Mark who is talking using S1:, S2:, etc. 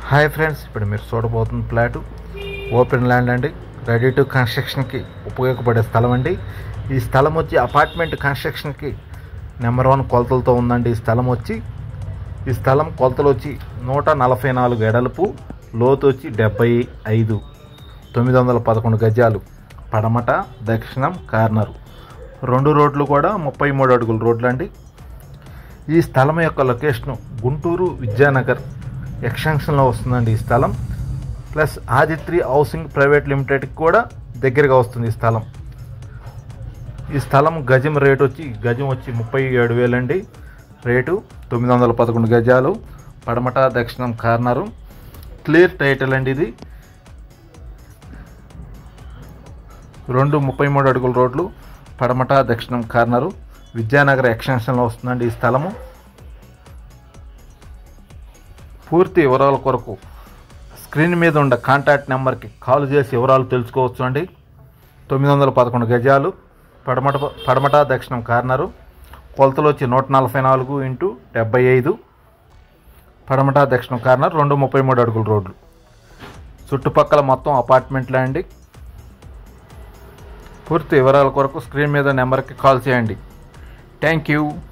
S1: hi friends ఇప్పుడు మీరు చూడబోతున్న ఫ్లాటు ఓపెన్ ల్యాండ్ అండి రెడీ టు కన్స్ట్రక్షన్కి ఉపయోగపడే స్థలం అండి ఈ స్థలం వచ్చి అపార్ట్మెంట్ కన్స్ట్రక్షన్కి నెంబర్ వన్ కొలతలతో ఉందండి ఈ స్థలం వచ్చి ఈ స్థలం కొలతలు వచ్చి నూట నలభై నాలుగు ఎడల్పు లోతు వచ్చి డెబ్బై ఐదు తొమ్మిది వందల పదకొండు గజాలు పడమట దక్షిణం కార్నర్ రెండు రోడ్లు కూడా ముప్పై మూడు అడుగుల రోడ్లు అండి ఈ స్థలం యొక్క లొకేషను గుంటూరు విద్యానగర్ ఎక్స్టెన్షన్లో వస్తుందండి ఈ స్థలం ప్లస్ ఆదిత్రి హౌసింగ్ ప్రైవేట్ లిమిటెడ్కి కూడా దగ్గరగా వస్తుంది ఈ స్థలం ఈ స్థలం గజం రేట్ వచ్చి గజం వచ్చి ముప్పై ఏడు వేలండి రేటు తొమ్మిది వందల పదకొండు గజాలు పడమట దక్షిణం కార్నరు క్లియర్ టైటిల్ అండి ఇది రెండు ముప్పై మూడు అడుగుల రోడ్లు పడమట దక్షిణం కార్నరు విద్యానగర్ ఎక్స్టెన్షన్లో వస్తుందండి ఈ స్థలము పూర్తి వివరాల కొరకు స్క్రీన్ మీద ఉన్న కాంటాక్ట్ నెంబర్కి కాల్ చేసి వివరాలు తెలుసుకోవచ్చు అండి తొమ్మిది వందల పదకొండు గజాలు పడమట పడమట దక్షిణం కార్నరు కొలతలు వచ్చి నూట నలభై నాలుగు ఇంటూ డెబ్బై ఐదు పడమట దక్షిణం కార్నర్ రెండు ముప్పై మూడు అడుగుల రోడ్లు చుట్టుపక్కల మొత్తం అపార్ట్మెంట్లే అండి పూర్తి వివరాల కొరకు స్క్రీన్ మీద నెంబర్కి కాల్ చేయండి థ్యాంక్ యూ